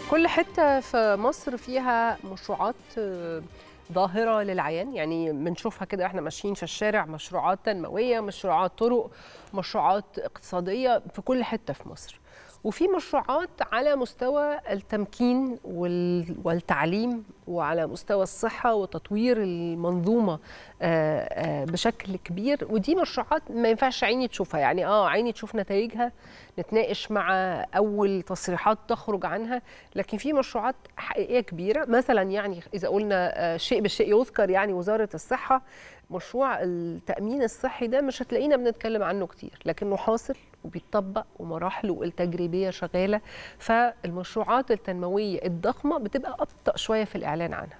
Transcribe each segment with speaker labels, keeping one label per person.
Speaker 1: كل حتة في مصر فيها مشروعات آه، ظاهرة للعيان يعني بنشوفها كده احنا ماشيين في الشارع مشروعات تنموية مشروعات طرق مشروعات اقتصادية في كل حتة في مصر وفي مشروعات على مستوى التمكين وال- والتعليم وعلى مستوى الصحة وتطوير المنظومة آه، آه، بشكل كبير ودي مشروعات ما ينفعش عيني تشوفها يعني اه عيني تشوف نتائجها نتناقش مع أول تصريحات تخرج عنها لكن في مشروعات حقيقية كبيرة مثلا يعني إذا قلنا آه، شيء بالشيء يذكر يعني وزارة الصحة مشروع التأمين الصحي ده مش هتلاقينا بنتكلم عنه كتير لكنه حاصل وبيتطبق ومراحله التجريبية شغالة فالمشروعات التنموية الضخمة بتبقى أبطأ شوية في الإعلان عنها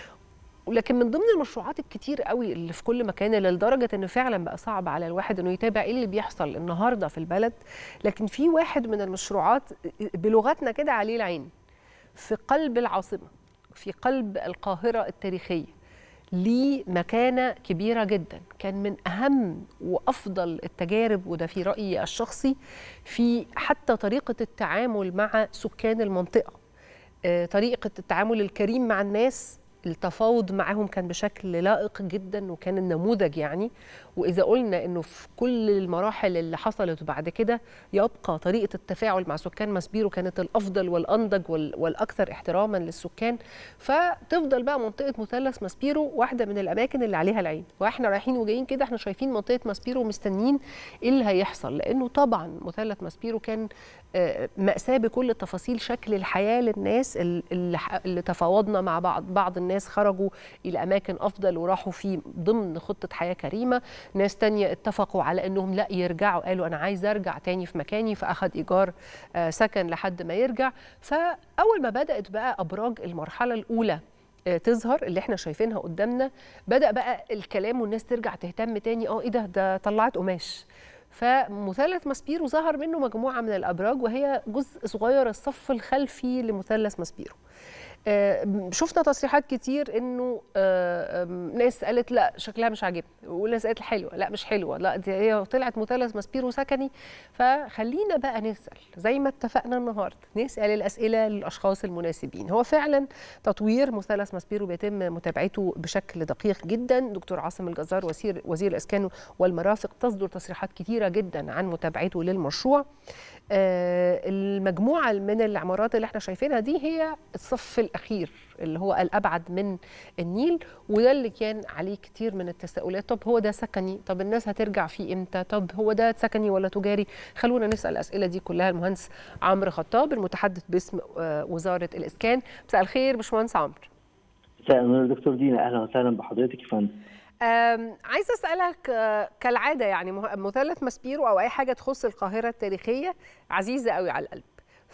Speaker 1: ولكن من ضمن المشروعات الكتير قوي اللي في كل مكان اللي لدرجه انه فعلا بقى صعب على الواحد انه يتابع ايه اللي بيحصل النهارده في البلد لكن في واحد من المشروعات بلغتنا كده عليه العين في قلب العاصمه في قلب القاهره التاريخيه ليه مكانة كبيرة جدا كان من أهم وأفضل التجارب وده في رأيي الشخصي في حتى طريقة التعامل مع سكان المنطقة آه، طريقة التعامل الكريم مع الناس التفاوض معاهم كان بشكل لائق جدا وكان النموذج يعني واذا قلنا انه في كل المراحل اللي حصلت بعد كده يبقى طريقه التفاعل مع سكان ماسبيرو كانت الافضل والانضج وال- والاكثر احتراما للسكان فتفضل بقى منطقه مثلث ماسبيرو واحده من الاماكن اللي عليها العين واحنا رايحين وجايين كده احنا شايفين منطقه ماسبيرو مستنيين ايه اللي هيحصل لانه طبعا مثلث ماسبيرو كان آه، مأساة بكل تفاصيل شكل الحياة للناس ال- اللي, ح- اللي تفاوضنا مع بعض بعض الناس خرجوا إلى أماكن أفضل وراحوا في ضمن خطة حياة كريمة ناس تانية اتفقوا على أنهم لا يرجعوا قالوا أنا عايز أرجع تاني في مكاني فأخذ إيجار آه، سكن لحد ما يرجع فأول ما بدأت بقى أبراج المرحلة الأولى آه، تظهر اللي احنا شايفينها قدامنا بدأ بقى الكلام والناس ترجع تهتم تاني اه ايه ده ده طلعت قماش فمثلث ماسبيرو ظهر منه مجموعة من الأبراج وهي جزء صغير الصف الخلفي لمثلث ماسبيرو آه، شفنا تصريحات كتير انه آه، آم، ناس قالت لا شكلها مش عاجبني وناس قالت حلوه لا مش حلوه لا دي هي طلعت مثلث ماسبيرو سكني فخلينا بقى نسال زي ما اتفقنا النهارده نسال الاسئله للاشخاص المناسبين هو فعلا تطوير مثلث ماسبيرو بيتم متابعته بشكل دقيق جدا دكتور عاصم الجزار وزير وزير الاسكان والمرافق تصدر تصريحات كتيره جدا عن متابعته للمشروع آه، المجموعه من العمارات اللي احنا شايفينها دي هي الصف الاخير اللي هو الابعد من النيل وده اللي كان عليه كتير من التساؤلات طب هو ده سكني طب الناس هترجع فيه امتى طب هو ده سكني ولا تجاري خلونا نسال الاسئله دي كلها المهندس عمرو خطاب المتحدث باسم آه، وزاره الاسكان مساء الخير باشمهندس عمرو
Speaker 2: مساء النور يا دكتور دينا اهلا وسهلا بحضرتك يا فندم
Speaker 1: أم، عايزه اسالك آه، كالعاده يعني مه- مثلث ماسبيرو او اي حاجه تخص القاهره التاريخيه عزيزه قوي على القلب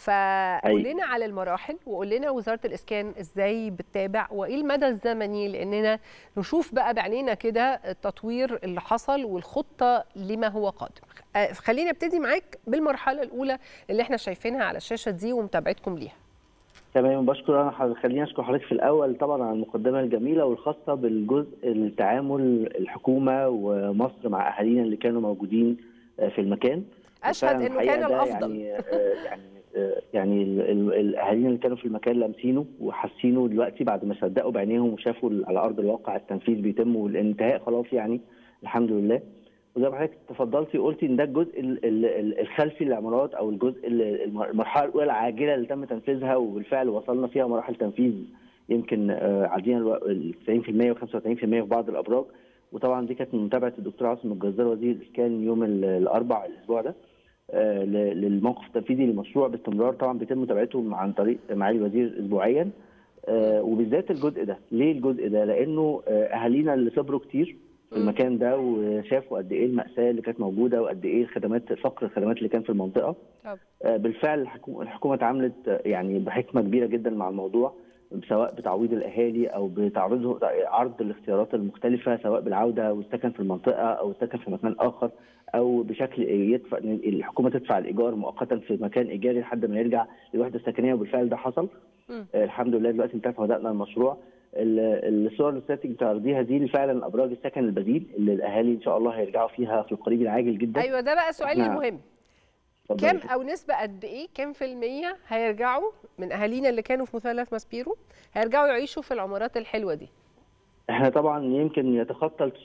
Speaker 1: فقول
Speaker 2: أيوة.
Speaker 1: لنا على المراحل وقول لنا وزاره الاسكان ازاي بتتابع وايه المدى الزمني لاننا نشوف بقى بعينينا كده التطوير اللي حصل والخطه لما هو قادم آه، خلينا ابتدي معاك بالمرحله الاولى اللي احنا شايفينها على الشاشه دي ومتابعتكم ليها
Speaker 2: تمام بشكر انا حضرتك خليني اشكر حضرتك في الاول طبعا على المقدمه الجميله والخاصه بالجزء التعامل الحكومه ومصر مع اهالينا اللي كانوا موجودين آه، في المكان
Speaker 1: اشهد
Speaker 2: وفعلاً
Speaker 1: انه
Speaker 2: الحقيقة
Speaker 1: كان
Speaker 2: ده
Speaker 1: الافضل
Speaker 2: يعني آه، يعني آه، يعني ال- ال- الاهالينا اللي كانوا في المكان لامسينه وحاسينه دلوقتي بعد ما صدقوا بعينيهم وشافوا على ارض الواقع التنفيذ بيتم والانتهاء خلاص يعني الحمد لله وزي ما حضرتك تفضلتي قلتي ان ده الجزء ال- ال- ال- الخلفي للعمارات او الجزء ال- الم- المرحله الاولى العاجله اللي تم تنفيذها وبالفعل وصلنا فيها مراحل تنفيذ يمكن آه، عدينا الو- ال 90% و95% في بعض الابراج وطبعا دي كانت من متابعه الدكتور عاصم الجزار وزير الاسكان يوم ال- الاربع الاسبوع ده آه، ل- للموقف التنفيذي للمشروع باستمرار طبعا بيتم متابعته عن طريق معالي الوزير اسبوعيا آه، وبالذات الجزء ده ليه الجزء ده لانه آه، اهالينا اللي صبروا كتير في المكان ده وشافوا قد ايه المأساة اللي كانت موجودة وقد ايه الخدمات فقر الخدمات اللي كان في المنطقة
Speaker 1: طب.
Speaker 2: آه، بالفعل الحكومة, الحكومة اتعاملت آه، يعني بحكمة كبيرة جدا مع الموضوع سواء بتعويض الاهالي او بتعرضه عرض الاختيارات المختلفه سواء بالعوده والسكن في المنطقه او السكن في مكان اخر او بشكل يدفع الحكومه تدفع الايجار مؤقتا في مكان ايجاري لحد ما يرجع للوحده السكنيه وبالفعل ده حصل
Speaker 1: مم.
Speaker 2: آه، الحمد لله دلوقتي انتهت وبدانا المشروع ال- الصور اللي سيادتك بتعرضيها دي فعلا ابراج السكن البديل اللي الاهالي ان شاء الله هيرجعوا فيها في القريب العاجل جدا
Speaker 1: ايوه ده بقى سؤالي
Speaker 2: إحنا-
Speaker 1: المهم
Speaker 2: اتفضلي.
Speaker 1: كام او نسبه قد ايه كام في الميه هيرجعوا من اهالينا اللي كانوا في مثلث ماسبيرو هيرجعوا يعيشوا في العمارات الحلوه دي
Speaker 2: احنا طبعا يمكن يتخطى ال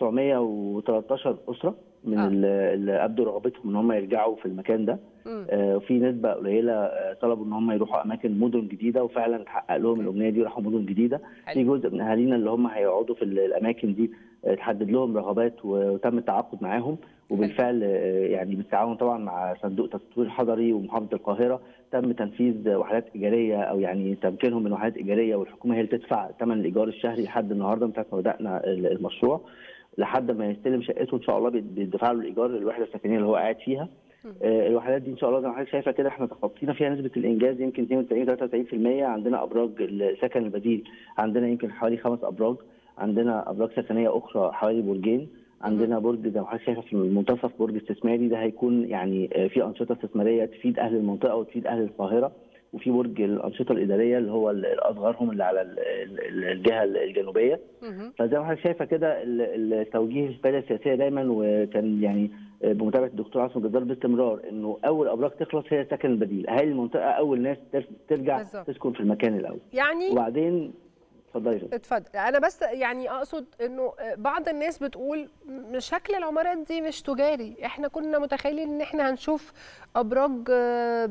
Speaker 2: 913 اسره من
Speaker 1: آه.
Speaker 2: آه. اللي ابدوا رغبتهم ان هم يرجعوا في المكان ده
Speaker 1: مم.
Speaker 2: آه، وفي نسبه قليله آه، طلبوا ان هم يروحوا اماكن مدن جديده وفعلا اتحقق لهم الامنيه دي وراحوا مدن جديده
Speaker 1: حلو.
Speaker 2: في جزء من اهالينا اللي هم هيقعدوا في ال- الاماكن دي آه، تحدد لهم رغبات وتم التعاقد معاهم وبالفعل آه، يعني بالتعاون طبعا مع صندوق تطوير حضري ومحافظه القاهره تم تنفيذ وحدات ايجاريه او يعني تمكينهم من وحدات ايجاريه والحكومه هي اللي تدفع ثمن الايجار الشهري لحد النهارده من ساعه ما بدانا ال- المشروع لحد ما يستلم شقته ان شاء الله بيد- بيدفع له الايجار للوحده السكنيه اللي هو قاعد فيها آه، الوحدات دي ان شاء الله زي ما حضرتك شايفه كده احنا تخطينا فيها نسبه الانجاز يمكن 92 93% عندنا ابراج السكن البديل عندنا يمكن حوالي خمس ابراج عندنا ابراج سكنيه اخرى حوالي برجين عندنا برج زي ما حضرتك شايفه في المنتصف برج استثماري ده هيكون يعني آه، في انشطه استثماريه تفيد اهل المنطقه وتفيد اهل القاهره وفي برج الانشطه الاداريه اللي هو ال- الاصغرهم اللي على ال- ال- الجهه الجنوبيه
Speaker 1: مهم.
Speaker 2: فزي ما حضرتك شايفه كده ال- التوجيه في القياده السياسيه دايما وكان يعني بمتابعه الدكتور عاصم جزار باستمرار انه اول ابراج تخلص هي السكن البديل، اهالي المنطقه اول ناس تر- ترجع
Speaker 1: بالظبط.
Speaker 2: تسكن في المكان الاول.
Speaker 1: يعني
Speaker 2: وبعدين اتفضلي يا فندم.
Speaker 1: اتفضل انا بس يعني اقصد انه بعض الناس بتقول م- شكل العمارات دي مش تجاري احنا كنا متخيلين ان احنا هنشوف ابراج آه،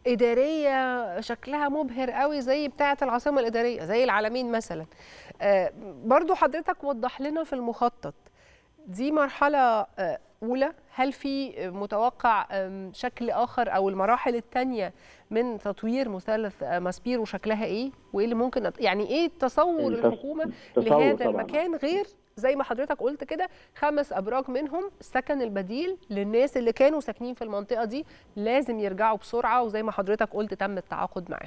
Speaker 1: اداريه شكلها مبهر قوي زي بتاعه العاصمه الاداريه زي العالمين مثلا آه، برضو حضرتك وضح لنا في المخطط دي مرحله آه، اولى هل في متوقع آم، شكل اخر او المراحل الثانيه من تطوير مثلث آه، ماسبيرو شكلها ايه وايه اللي ممكن أت- يعني ايه تصور
Speaker 2: التص-
Speaker 1: الحكومه
Speaker 2: تصور
Speaker 1: لهذا
Speaker 2: طبعاً.
Speaker 1: المكان غير زي ما حضرتك قلت كده خمس ابراج منهم السكن البديل للناس اللي كانوا ساكنين في المنطقه دي لازم يرجعوا بسرعه وزي ما حضرتك قلت تم التعاقد معاهم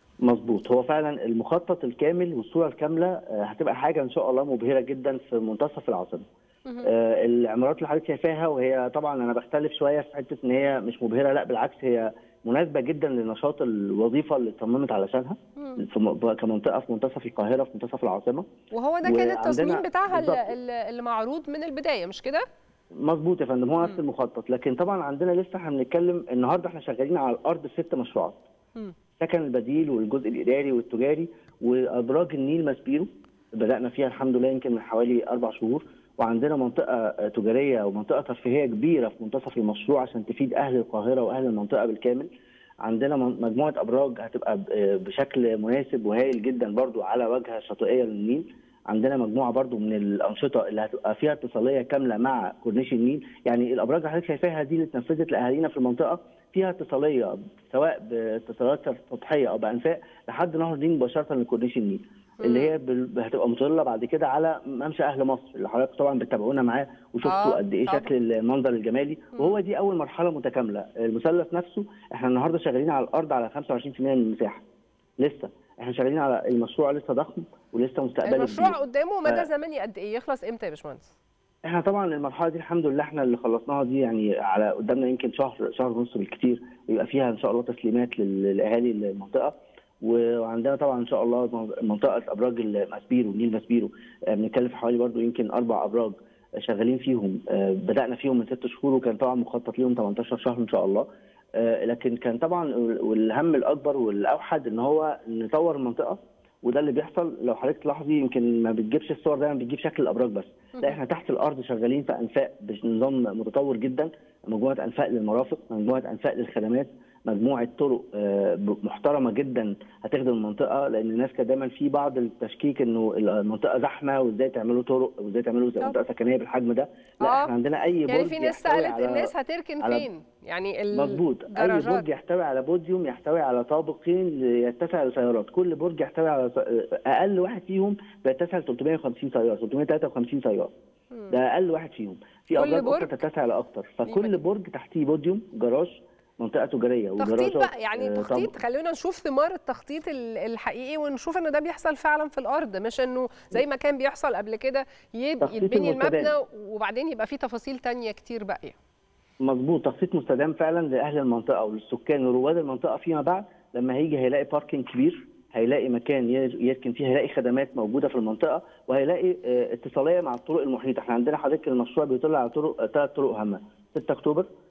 Speaker 2: مظبوط هو فعلا المخطط الكامل والصوره الكامله آه، هتبقى حاجه ان شاء الله مبهره جدا في منتصف العاصمه. آه، العمارات اللي حضرتك شايفاها وهي طبعا انا بختلف شويه في حته ان هي مش مبهره لا بالعكس هي مناسبه جدا لنشاط الوظيفه اللي اتصممت علشانها في م- كمنطقه في منتصف القاهره في منتصف العاصمه
Speaker 1: وهو ده كان
Speaker 2: وعندنا-
Speaker 1: التصميم بتاعها
Speaker 2: بالظبط.
Speaker 1: ال- ال- اللي معروض من البدايه مش كده؟
Speaker 2: مظبوط يا فندم هو نفس المخطط لكن طبعا عندنا لسه احنا بنتكلم النهارده احنا شغالين على الارض في ست مشروعات
Speaker 1: مم.
Speaker 2: سكن البديل والجزء الاداري والتجاري وابراج النيل ماسبيرو بدانا فيها الحمد لله يمكن من حوالي اربع شهور وعندنا منطقه آه، تجاريه ومنطقه ترفيهيه كبيره في منتصف المشروع عشان تفيد اهل القاهره واهل المنطقه بالكامل عندنا من- مجموعه ابراج هتبقى ب- آه، بشكل مناسب وهائل جدا برضو على واجهه شاطئيه للنيل عندنا مجموعه برضو من الانشطه اللي هتبقى فيها اتصاليه كامله مع كورنيش النيل يعني الابراج اللي حضرتك شايفاها دي اللي اتنفذت لاهالينا في المنطقه فيها اتصاليه سواء باتصالات سطحيه او بانفاق لحد نهر النيل مباشره لكورنيش النيل اللي هي بال- هتبقى مطله بعد كده على ممشى اهل مصر اللي حضرتك طبعا بتتابعونا معاه وشفتوا
Speaker 1: آه،
Speaker 2: قد ايه
Speaker 1: طبعاً.
Speaker 2: شكل المنظر الجمالي وهو دي اول مرحله متكامله المثلث نفسه احنا النهارده شغالين على الارض على 25% من المساحه لسه احنا شغالين على المشروع لسه ضخم ولسه مستقبله
Speaker 1: المشروع
Speaker 2: كبير.
Speaker 1: قدامه مدى
Speaker 2: ف-
Speaker 1: زمني قد ايه يخلص امتى يا باشمهندس؟
Speaker 2: احنا طبعا المرحله دي الحمد لله احنا اللي خلصناها دي يعني على قدامنا يمكن شهر شهر ونص بالكثير يبقى فيها ان شاء الله تسليمات لل- لاهالي المنطقه وعندنا طبعا ان شاء الله منطقه ابراج الماسبيرو نيل ماسبيرو آه، بنتكلم في حوالي برضو يمكن اربع ابراج شغالين فيهم آه، بدانا فيهم من ست شهور وكان طبعا مخطط ليهم 18 شهر ان شاء الله آه، لكن كان طبعا والهم الاكبر والاوحد ان هو نطور المنطقه وده اللي بيحصل لو حضرتك تلاحظي يمكن ما بتجيبش الصور دايما بتجيب شكل الابراج بس لا احنا تحت الارض شغالين في انفاق بنظام متطور جدا مجموعه انفاق للمرافق مجموعه انفاق للخدمات مجموعه طرق آه، محترمه جدا هتخدم المنطقه لان الناس كان دايما في بعض التشكيك انه المنطقه زحمه وازاي تعملوا طرق وازاي تعملوا زي
Speaker 1: طب.
Speaker 2: منطقه سكنيه بالحجم ده لا
Speaker 1: آه.
Speaker 2: احنا عندنا اي
Speaker 1: يعني
Speaker 2: برج
Speaker 1: في ناس
Speaker 2: يحتوي
Speaker 1: سالت
Speaker 2: على-
Speaker 1: الناس هتركن
Speaker 2: على-
Speaker 1: فين؟ يعني
Speaker 2: مظبوط اي
Speaker 1: الجراجات
Speaker 2: برج يحتوي على بوديوم يحتوي على طابقين يتسع لسيارات كل برج يحتوي على س- اقل واحد فيهم بيتسع ل 350 سياره 353 سياره ده اقل واحد فيهم في
Speaker 1: كل
Speaker 2: ابراج اخرى
Speaker 1: برج
Speaker 2: تتسع لاكثر
Speaker 1: ليه
Speaker 2: فكل
Speaker 1: مكان.
Speaker 2: برج تحتيه بوديوم جراج منطقه تجاريه
Speaker 1: تخطيط
Speaker 2: وجراجات
Speaker 1: بقى يعني
Speaker 2: آه،
Speaker 1: تخطيط
Speaker 2: طب-
Speaker 1: خلونا نشوف ثمار التخطيط ال- الحقيقي ونشوف ان ده بيحصل فعلا في الارض مش انه زي ما كان بيحصل قبل كده يب-
Speaker 2: تخطيط
Speaker 1: يتبني
Speaker 2: المستدام.
Speaker 1: المبنى وبعدين يبقى فيه تفاصيل تانية كتير باقيه
Speaker 2: مظبوط تخطيط مستدام فعلا لاهل المنطقه وللسكان ورواد المنطقه فيما بعد لما هيجي هيلاقي باركنج كبير هيلاقي مكان ي- يركن فيه هيلاقي خدمات موجوده في المنطقه وهيلاقي آه، اتصاليه مع الطرق المحيطه احنا عندنا حضرتك المشروع بيطل على طرق ثلاث طرق هامه 6 اكتوبر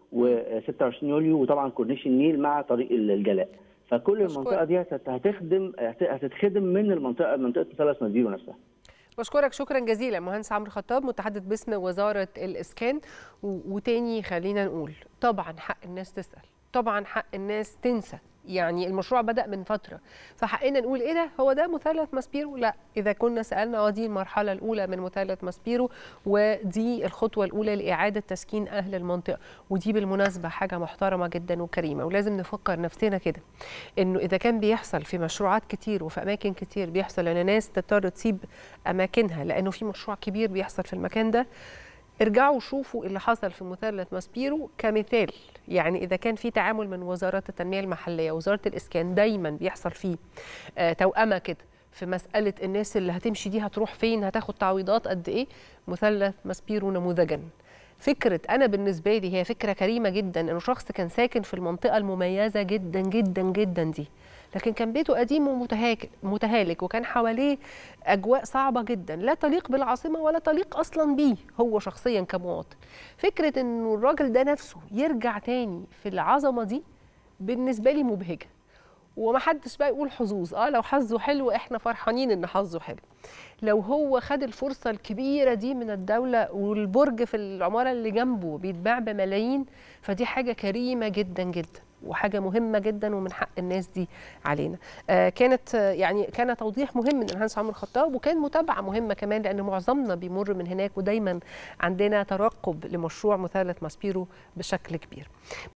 Speaker 2: و26 يوليو وطبعا كورنيش النيل مع طريق الجلاء فكل
Speaker 1: مشكور.
Speaker 2: المنطقه دي هت- هتخدم هت- هتتخدم من المنطقه منطقه مثلث مدينه نفسها
Speaker 1: بشكرك شكرا جزيلا مهندس عمرو خطاب متحدث باسم وزاره الاسكان و- وتاني خلينا نقول طبعا حق الناس تسال طبعا حق الناس تنسى يعني المشروع بدا من فتره فحقنا نقول ايه ده هو ده مثلث ماسبيرو لا اذا كنا سالنا اه دي المرحله الاولى من مثلث ماسبيرو ودي الخطوه الاولى لاعاده تسكين اهل المنطقه ودي بالمناسبه حاجه محترمه جدا وكريمه ولازم نفكر نفسنا كده انه اذا كان بيحصل في مشروعات كتير وفي اماكن كتير بيحصل ان ناس تضطر تسيب اماكنها لانه في مشروع كبير بيحصل في المكان ده ارجعوا شوفوا اللي حصل في مثلث ماسبيرو كمثال يعني اذا كان في تعامل من وزاره التنميه المحليه وزاره الاسكان دايما بيحصل فيه آه توأمه كده في مساله الناس اللي هتمشي دي هتروح فين هتاخد تعويضات قد ايه مثلث ماسبيرو نموذجا فكرة أنا بالنسبة لي هي فكرة كريمة جدا إنه شخص كان ساكن في المنطقة المميزة جدا جدا جدا دي لكن كان بيته قديم ومتهاك متهالك وكان حواليه أجواء صعبة جدا لا تليق بالعاصمة ولا تليق أصلا بيه هو شخصيا كمواطن فكرة إنه الراجل ده نفسه يرجع تاني في العظمة دي بالنسبة لي مبهجة ومحدش بقى يقول حظوظ اه لو حظه حلو احنا فرحانين ان حظه حلو لو هو خد الفرصة الكبيرة دي من الدولة والبرج في العمارة اللي جنبه بيتباع بملايين فدي حاجة كريمة جدا جدا وحاجة مهمة جدا ومن حق الناس دي علينا آه كانت آه يعني كان توضيح مهم من الهانس عمرو الخطاب وكان متابعة مهمة كمان لأن معظمنا بيمر من هناك ودايما عندنا ترقب لمشروع مثلث ماسبيرو بشكل كبير